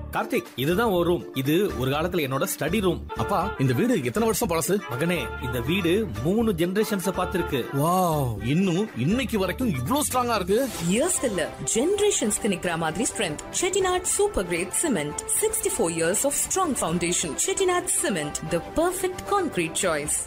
கார்த்திக் இதுதான் ஒரு ரூம் இது ஒரு காலத்துல என்னோட ஸ்டடி ரூம் அப்பா இந்த வீடு எத்தனை வருஷம் பழசு மகனே இந்த வீடு மூணு ஜெனரேஷன்ஸ் பார்த்திருக்கு வாவ் இன்னும் இன்னைக்கு வரைக்கும் இவ்ளோ ஸ்ட்ராங்கா இருக்கு இயர்ஸ் இல்ல ஜெனரேஷன்ஸ்க்கு நிக்கிற மாதிரி strength Chettinad super great cement sixty four years of strong foundation Chettinad cement the perfect concrete choice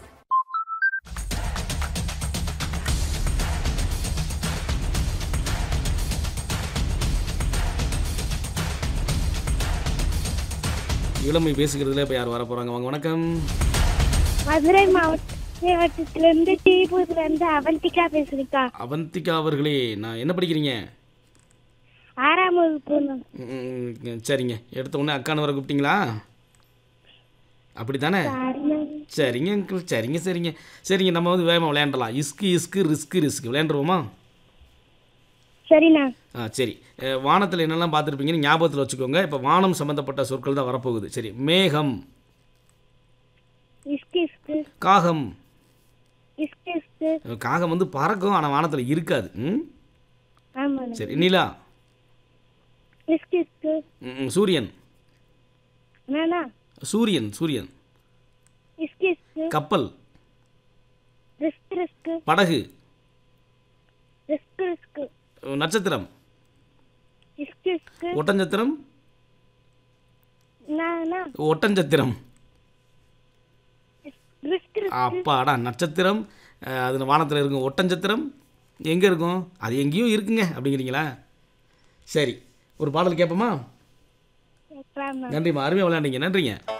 இளமை பேசுகிறதுல இப்போ யார் வர போகிறாங்க வாங்க வணக்கம் மதுரை மாவட்டத்துல இருந்து தீபூர்ல இருந்து அவந்திகா பேசுறீக்கா அவந்திகா அவர்களே நான் என்ன படிக்கிறீங்க ஆறாம் வகுப்பு ம், சரிங்க எடுத்த உடனே அக்கான்னு வர கூப்பிட்டீங்களா அப்படி தானே சரிங்க uncle. சரிங்க சரிங்க சரிங்க நம்ம வந்து வேகமாக விளையாண்டலாம் இஸ்கு இஸ்கு ரிஸ்க்கு ரிஸ்க் விளையாண்டுருவோமா சரிண்ணா ஆ சரி அஹ், வானத்தில் என்னெல்லாம் பார்த்துருப்பீங்கன்னு ஞாபகத்தில் வச்சுக்கோங்க இப்போ வானம் சம்மந்தப்பட்ட சொற்கள் தான் வரப்போகுது சரி மேகம் இஸ்கு இஸ்கு காகம் இஸ்கு இஸ்கு காகம் வந்து பறக்கும் ஆனால் வானத்தில் இருக்காது ம் ஆமாண்ணா சரி நிலா இஸ்கு இஸ்கு ம், ம், சூரியன் நானா சூரியன் சூரியன் இஸ்கு இஸ்கு கப்பல் ரிஸ்க் ரிஸ்க் படகு ரிஸ்க் ரிஸ்க் நட்சத்திரம் இஸ்கு இஸ்கு ஒட்டஞ்சத்திரம் நானா ஒட்டஞ்சத்திரம் ரிஸ்க் ரிஸ்க் அப்பாடா நட்சத்திரம் அஹ், அது வானத்தில் இருக்கும் ஒட்டஞ்சத்திரம் எங்கே இருக்கும் அது எங்கேயும் இருக்குங்க அப்படிங்கிறீங்களா சரி ஒரு பாடல் கேட்போமா கேட்கலாமா நன்றிம்மா அருமையாக விளையாண்டீங்க நன்றிங்க